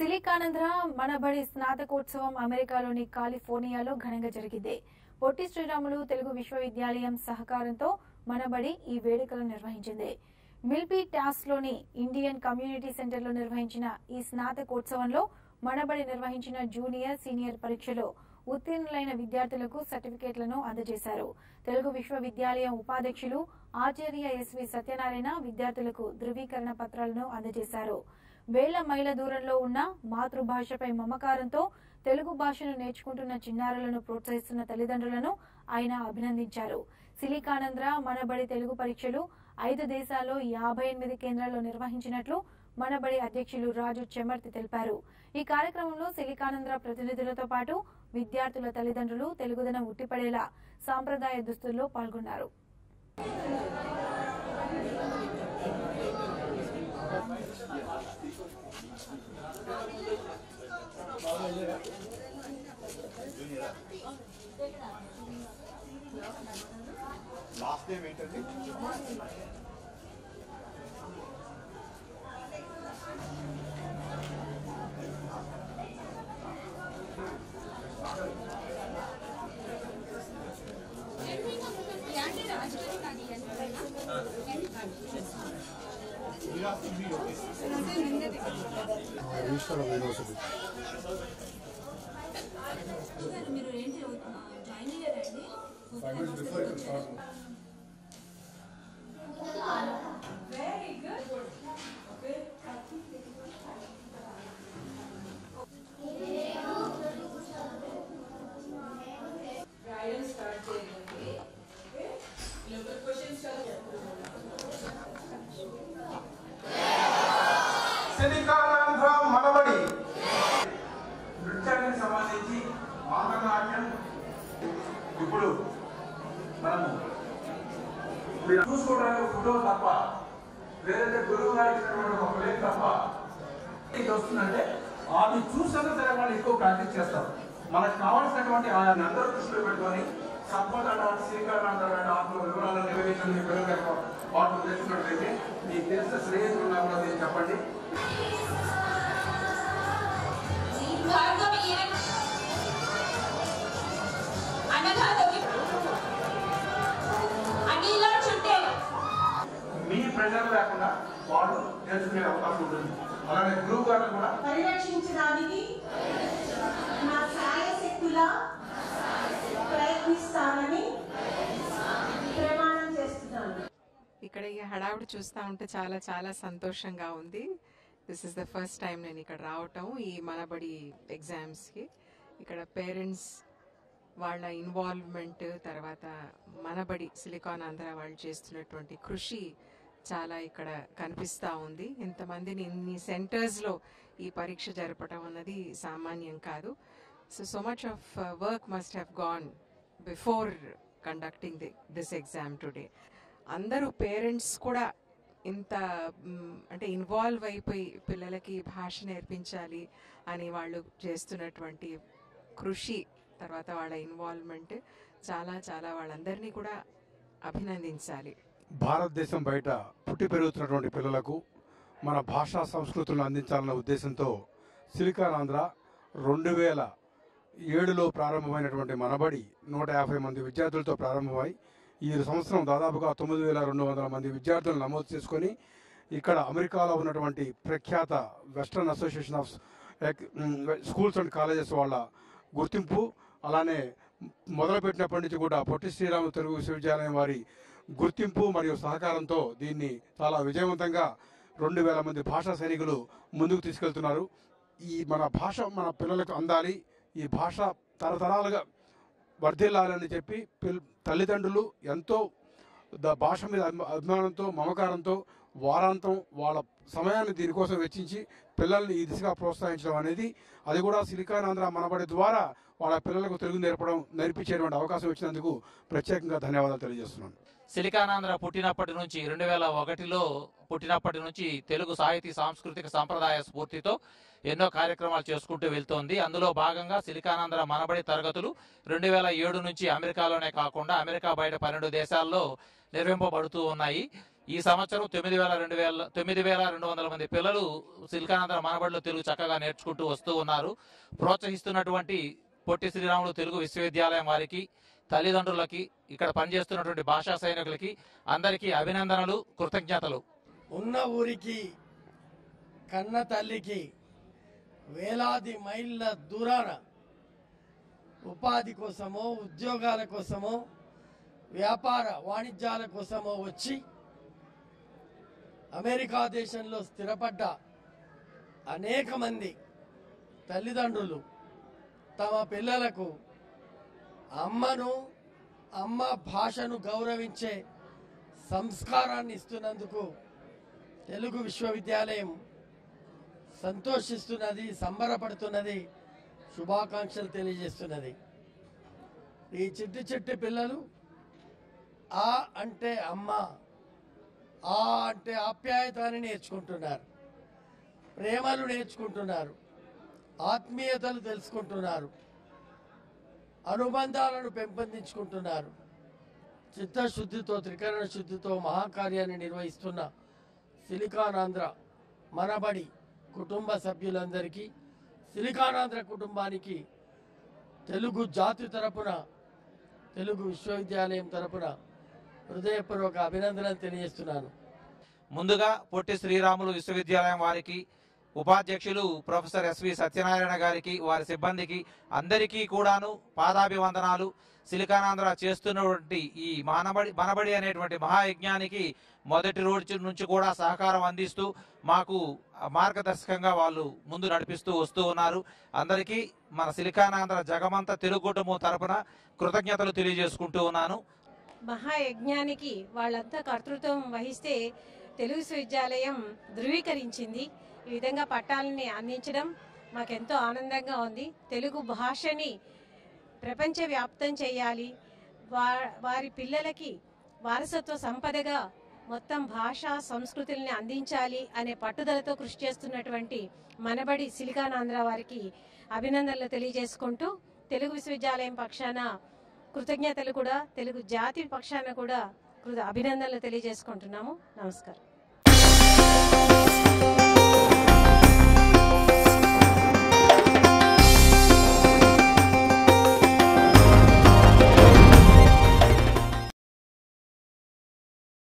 సిలికానంధ్ర మనబడి స్నాతకోత్సవం అమెరికాలోని కాలిఫోర్నియాలో ఘనంగా జరిగింది పొట్టి శ్రీరాములు తెలుగు విశ్వవిద్యాలయం సహకారంతో మనబడి ఈ వేడుకలు నిర్వహించింది మిల్పీ టాస్ లోని ఇండియన్ కమ్యూనిటీ సెంటర్ లో నిర్వహించిన ఈ స్నాతకోత్సవంలో మనబడి నిర్వహించిన జూనియర్ సీనియర్ పరీక్షలో ఉత్తీర్ణులైన విద్యార్థులకు సర్టిఫికేట్లను అందజేశారు తెలుగు విశ్వవిద్యాలయం ఉపాధ్యక్షులు ఆచార్య ఎస్వి సత్యనారాయణ విద్యార్థులకు ధృవీకరణ పత్రాలను అందజేశారు వేల మైల దూరంలో ఉన్న మాతృభాషపై మమకారంతో తెలుగు భాషను నేర్చుకుంటున్న చిన్నారులను ప్రోత్సహిస్తున్న తల్లిదండ్రులను ఆయన అభినందించారు సిలికానంద్ర మనబడి తెలుగు పరీక్షలు ఐదు దేశాల్లో యాభై ఎనిమిది కేంద్రాల్లో నిర్వహించినట్లు మనబడి అధ్యక్షులు రాజు చెమర్తి తెలిపారు ఈ కార్యక్రమంలో సిలికానంద్ర ప్రతినిధులతో పాటు విద్యార్థుల తల్లిదండ్రులు తెలుగుదనం ఉట్టిపడేలా సాంప్రదాయ దుస్తుల్లో పాల్గొన్నారు లాస్ట్ నేమ్ ఏంటండి ఈశ్వర యూనివర్సిటీ మీరు ఏంటి జాయిన్ అయ్యారండి ఫైవ్ మినిట్స్ బిఫోర్ ఇక్కడ స్టార్ట్ రాయడం స్టార్ట్ చేయండి okay local questions Siliconandhra Manabadi నృత్యానికి సంబంధించి ఆంధ్రనాట్యం ఇప్పుడు మనము మీరు చూసుకోవడానికి ఫోటో తప్ప లేదంటే గురువు గారు ఇచ్చినటువంటి ఒక ప్లేట్ తప్ప ఇది వస్తుందంటే అది చూసాక సరే వాళ్ళు ఎక్కువ ప్రాక్టీస్ చేస్తారు మనకు కావాల్సినటువంటి ఆయన అందరూ దృష్టిలో పెట్టుకొని సంపద శ్రీకారాంధ్ర ఆత్మ వివరాలను నిర్వహించడం మీ పిల్లలకు వాటిని తెచ్చినట్లయితే మీకు తెలిసిన శ్రేయస్సు ఉన్నా కూడా మీరు చెప్పండి భార్గవి ఈయన అన్నదాతకి అనిల చుట్టే మీ ప్రెషర్ లేకుండా వాళ్ళు తెలుసుకునే అవకాశం ఉంటుంది అలానే గురువు గారు కూడా పరిరక్షించడానికి నా శాయశక్తులా ప్రయత్నిస్తానని ప్రమాణం చేస్తున్నాను ఇక్కడ ఈ హడావుడి చూస్తూ ఉంటే చాలా చాలా సంతోషంగా ఉంది this is the first time నేను ఇక్కడ రావటం ఈ మనబడి ఎగ్జామ్స్కి ఇక్కడ పేరెంట్స్ వాళ్ళ ఇన్వాల్వ్మెంట్ తర్వాత మనబడి సిలికాన్ ఆంధ్ర వాళ్ళు చేస్తున్నటువంటి కృషి చాలా ఇక్కడ కనిపిస్తూ ఉంది ఇంతమందిని ఇన్ని సెంటర్స్లో ఈ పరీక్ష జరపడం అన్నది సామాన్యం కాదు so so much of work must have gone before conducting the this exam today అందరూ పేరెంట్స్ కూడా ఇంత మ్, అంటే ఇన్వాల్వ్ అయిపోయి పిల్లలకి భాష నేర్పించాలి అని వాళ్ళు చేస్తున్నటువంటి కృషి తర్వాత వాళ్ళ ఇన్వాల్వ్మెంట్ చాలా చాలా వాళ్ళందరినీ కూడా అభినందించాలి భారతదేశం బయట పుట్టి పెరుగుతున్నటువంటి పిల్లలకు మన భాషా సంస్కృతులను అందించాలన్న ఉద్దేశంతో సిలికానాంధ్ర రెండు వేల ఏడులో ప్రారంభమైనటువంటి మనబడి నూట యాభై మంది విద్యార్థులతో ప్రారంభమై ఈ సంవత్సరం దాదాపుగా తొమ్మిది వేల రెండు వందల మంది విద్యార్థులను నమోదు చేసుకొని ఇక్కడ అమెరికాలో ఉన్నటువంటి ప్రఖ్యాత Western Association of Schools and Colleges వాళ్ళ గుర్తింపు అలానే మొదలుపెట్టినప్పటి నుంచి కూడా పొట్టి శ్రీరామ తెలుగు విశ్వవిద్యాలయం వారి గుర్తింపు మరియు సహకారంతో దీన్ని చాలా విజయవంతంగా రెండు వేల మంది భాషా సైనికులు ముందుకు తీసుకెళ్తున్నారు ఈ మన భాష మన పిల్లలకు అందాలి ఈ భాష తరతరాలుగా వర్ధిల్లాలని చెప్పి పిల్ తల్లిదండ్రులు ఎంతో ద భాష మీద అభిమా- అభిమానంతో మమకారంతో వారాంతం వాళ్ళ సమయాన్ని దీనికోసం వెచ్చించి పిల్లల్ని ఈ దిశగా ప్రోత్సహించడం అనేది అది కూడా సిలికానాంధ్ర మనబడి ద్వారా వాళ్ళ పిల్లలకు తెలుగు నేర్పడం నేర్పించేటువంటి అవకాశం ఇచ్చినందుకు ప్రత్యేకంగా ధన్యవాదాలు తెలియజేస్తున్నాను సిలికానాంధ్ర పుట్టినప్పటి నుంచి రెండు వేల ఒకటిలో పుట్టినప్పటి నుంచి తెలుగు సాహితీ సాంస్కృతిక సాంప్రదాయ స్ఫూర్తితో ఎన్నో కార్యక్రమాలు చేసుకుంటూ వెళ్తోంది అందులో భాగంగా సిలికానాంధ్ర మనబడి తరగతులు రెండు వేల ఏడు నుంచి అమెరికాలోనే కాకుండా అమెరికా బయట పన్నెండు దేశాల్లో నిర్వహింపబడుతూ ఉన్నాయి ఈ సంవత్సరం తొమ్మిది వేల రెండు వేల తొమ్మిది వేల రెండు వందల మంది పిల్లలు సిలికానాంధ్ర మనబడిలో తెలుగు చక్కగా నేర్చుకుంటూ వస్తూ ఉన్నారు ప్రోత్సహిస్తున్నటువంటి పొట్టి శ్రీరాములు తెలుగు విశ్వవిద్యాలయం వారికి తల్లిదండ్రులకి ఇక్కడ పనిచేస్తున్నటువంటి భాషా సైనికులకి అందరికీ అభినందనలు కృతజ్ఞతలు ఉన్న ఊరికి కన్న తల్లికి వేలాది మైళ్ళ దూరాన ఉపాధి కోసమో ఉద్యోగాల కోసమో వ్యాపార వాణిజ్యాల కోసమో వచ్చి అమెరికా దేశంలో స్థిరపడ్డ అనేక మంది తల్లిదండ్రులు తమ పిల్లలకు అమ్మను అమ్మ భాషను గౌరవించే సంస్కారాన్ని ఇస్తున్నందుకు తెలుగు విశ్వవిద్యాలయం సంతోషిస్తున్నది సంబరపడుతున్నది శుభాకాంక్షలు తెలియజేస్తున్నది ఈ చిట్టి చిట్టి పిల్లలు ఆ అంటే అమ్మ ఆ అంటే ఆప్యాయతని నేర్చుకుంటున్నారు ప్రేమలు నేర్చుకుంటున్నారు ఆత్మీయతలు తెలుసుకుంటున్నారు అనుబంధాలను పెంపొందించుకుంటున్నారు చిత్తశుద్ధితో త్రికరణ శుద్ధితో మహాకార్యాన్ని నిర్వహిస్తున్న సిలికానాంధ్ర మనబడి కుటుంబ సభ్యులందరికీ సిలికానాంధ్ర కుటుంబానికి తెలుగు జాతి తరపున తెలుగు విశ్వవిద్యాలయం తరపున హృదయపూర్వక అభినందనలు తెలియజేస్తున్నాను ముందుగా పొట్టి శ్రీరాములు విశ్వవిద్యాలయం వారికి ఉపాధ్యక్షులు ప్రొఫెసర్ ఎస్వి సత్యనారాయణ గారికి వారి సిబ్బందికి అందరికీ కూడాను పాదాభివందనాలు సిలికానాంధ్ర చేస్తున్నటువంటి ఈ మానబడి మనబడి అనేటువంటి మహాయజ్ఞానికి మొదటి రోజు నుంచి కూడా సహకారం అందిస్తూ మాకు మార్గదర్శకంగా వాళ్ళు ముందు నడిపిస్తూ వస్తూ ఉన్నారు అందరికీ మన సిలికానాంధ్ర జగమంత తెలుగు కుటుంబం తరపున కృతజ్ఞతలు తెలియజేసుకుంటూ ఉన్నాను మహాయజ్ఞానికి వాళ్ళంతా కర్తృత్వం వహిస్తే తెలుగు విశ్వవిద్యాలయం ధృవీకరించింది ఈ విధంగా పట్టాలని అందించడం మాకెంతో ఆనందంగా ఉంది తెలుగు భాషని ప్రపంచవ్యాప్తం చేయాలి వా వారి పిల్లలకి వారసత్వ సంపదగా మొత్తం భాష సంస్కృతుల్ని అందించాలి అనే పట్టుదలతో కృషి చేస్తున్నటువంటి మనబడి సిలికానాంధ్ర వారికి అభినందనలు తెలియజేసుకుంటూ తెలుగు విశ్వవిద్యాలయం పక్షాన కృతజ్ఞతలు కూడా తెలుగు జాతి పక్షాన కూడా కృత అభినందనలు తెలియజేసుకుంటున్నాము నమస్కారం